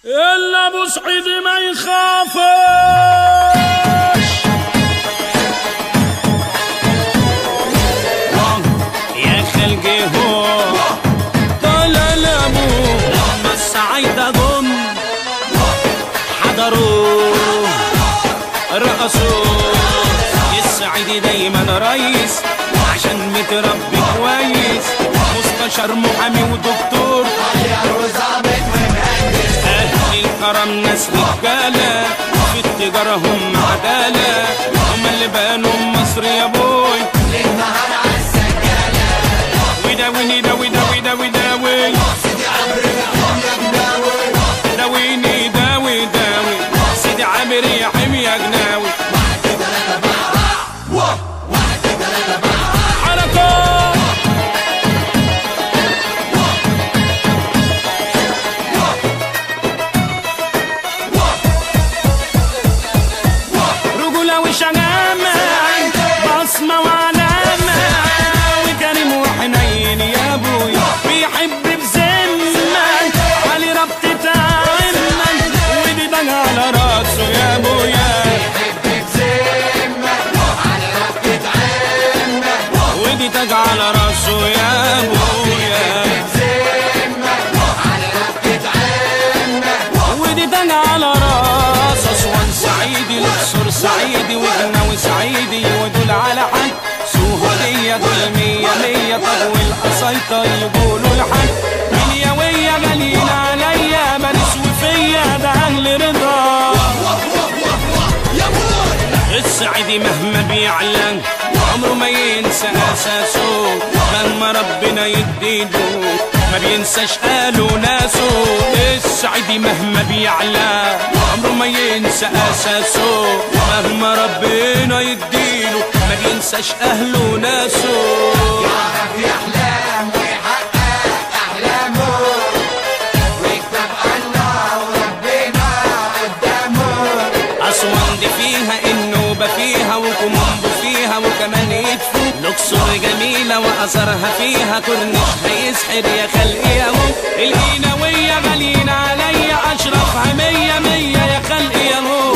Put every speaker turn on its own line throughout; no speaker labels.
الا ابو سعيد ما يخافش يا خلقي هو طال الابو لما السعيد اظن حضروا رقصوا السعيد دايما رئيس عشان متربي كويس مستشار محامي ودكتور أهل الكرم ناس رجالة في التجارة هم عدالة هم اللي بانوا مصر يا بوي وداويني داوي داوي داوي داوي داويني داوي داوي سيدي عامر يا حمي يا جناوي حركات رجولة وشجامة بصمة وعلامة وكريم وحنين يا ابوي بيحب بذمة علي ربطة عمك ودي دج على راسه يا ابويا ودي تاج على راسه يا ابويا ودي تاج على راس اسوان سعيدي الاقصر سعيدي وجناوي سعيدي ودول على حد سوهدية دول مية مية طب والقصيطة يقولوا لحد من يا ويا جليل عليا باريس وفيا ده اهل رضا السعيدي مهما بيعلن عمره ما ينسى اساسه مهما ربنا يديله ما بينساش قاله ناسه السعيدي مهما بيعلى عمره ما ينسى اساسه مهما ربنا يديله ما بينساش اهله ناسه
يحلم ويحقق أحلامه ويكتب الله وربنا قدامه
أسوان دي فيها النوبة فيها وكومبو فيها وكمان يدفو الأقصر جميلة وأثرها فيها كورنيش هيسحر يا خلقي يا هو القيناوية غاليين عليا أشرفها مية مية يا خلقي يا هو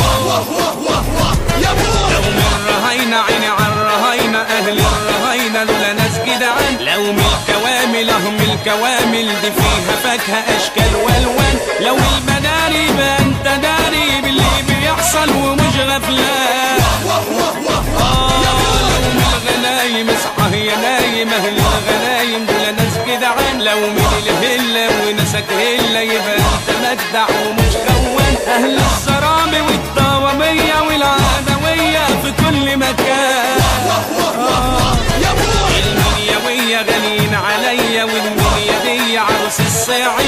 لو من الرهاينة عيني على الرهاينة أهل الرهاينة دول ناس جدعان لو من الكوامل أهم الكوامل دي فيها فاكهة أشكال وألوان لو المداري بقى أنت داري باللي بيحصل ومش غفلان آه لو من الغنايم اصحى يا نايم أهل الغنايم دول ناس جدعان لو من الهلة وناسك هلة يبقى أنت مجدع ومش خوان أهل الصرامي والطوامية والعدوية في كل مكان المنيوية غاليين عليا والمنيا دي عروس الساعي